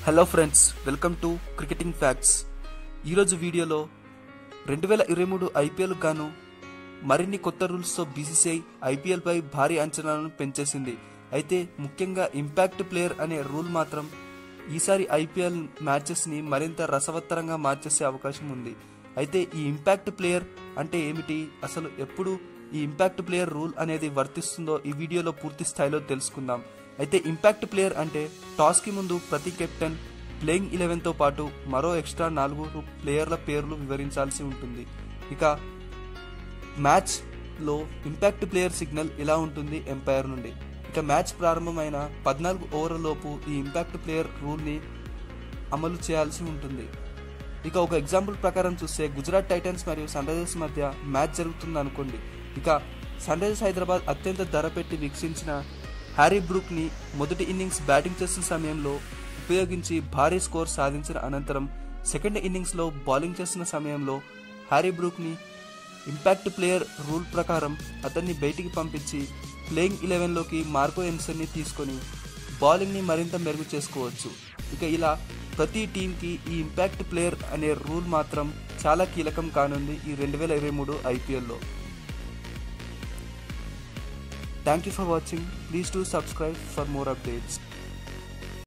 hello friends welcome to cricketing facts ఈరోజు వీడియోలో రెండు వేల ఇరవై మూడు ఐపీఎల్ గాను మరిన్ని కొత్త రూల్స్తో బీసీసీఐ ఐపీఎల్పై భారీ అంచనాలను పెంచేసింది అయితే ముఖ్యంగా ఇంపాక్ట్ ప్లేయర్ అనే రూల్ మాత్రం ఈసారి ఐపీఎల్ మ్యాచెస్ని మరింత రసవత్తరంగా మార్చేసే అవకాశం ఉంది అయితే ఈ ఇంపాక్ట్ ప్లేయర్ అంటే ఏమిటి అసలు ఎప్పుడు ఈ ఇంపాక్ట్ ప్లేయర్ రూల్ అనేది వర్తిస్తుందో ఈ వీడియోలో పూర్తి స్థాయిలో తెలుసుకుందాం అయితే ఇంపాక్ట్ ప్లేయర్ అంటే టాస్కి ముందు ప్రతి కెప్టెన్ ప్లేయింగ్ ఇలెవెన్తో పాటు మరో ఎక్స్ట్రా నాలుగు ప్లేయర్ల పేర్లు వివరించాల్సి ఉంటుంది ఇక మ్యాచ్లో ఇంపాక్ట్ ప్లేయర్ సిగ్నల్ ఇలా ఉంటుంది ఎంపైర్ నుండి ఇక మ్యాచ్ ప్రారంభమైన పద్నాలుగు ఓవర్లలోపు ఈ ఇంపాక్ట్ ప్లేయర్ రూల్ని అమలు చేయాల్సి ఉంటుంది ఇక ఒక ఎగ్జాంపుల్ ప్రకారం చూస్తే గుజరాత్ టైటన్స్ మరియు సన్ రైజర్స్ మధ్య మ్యాచ్ జరుగుతుంది అనుకోండి ఇక సన్ రైజర్స్ హైదరాబాద్ అత్యంత ధర పెట్టి వీక్షించిన హ్యారీ బ్రూక్ని మొదటి ఇన్నింగ్స్ బ్యాటింగ్ చేస్తున్న సమయంలో ఉపయోగించి భారీ స్కోర్ సాధించిన అనంతరం సెకండ్ ఇన్నింగ్స్లో బౌలింగ్ చేస్తున్న సమయంలో హ్యారీ బ్రూక్ని ఇంపాక్ట్ ప్లేయర్ రూల్ ప్రకారం అతన్ని బయటికి పంపించి ప్లేయింగ్ ఇలెవెన్లోకి మార్కో ఎన్సన్ని తీసుకొని బౌలింగ్ని మరింత మెరుగు చేసుకోవచ్చు ఇక ఇలా ప్రతి టీంకి ఈ ఇంపాక్ట్ ప్లేయర్ అనే రూల్ మాత్రం చాలా కీలకం కానుంది ఈ రెండు వేల ఇరవై మూడు ఐపీఎల్లో thank you for watching please to subscribe for more updates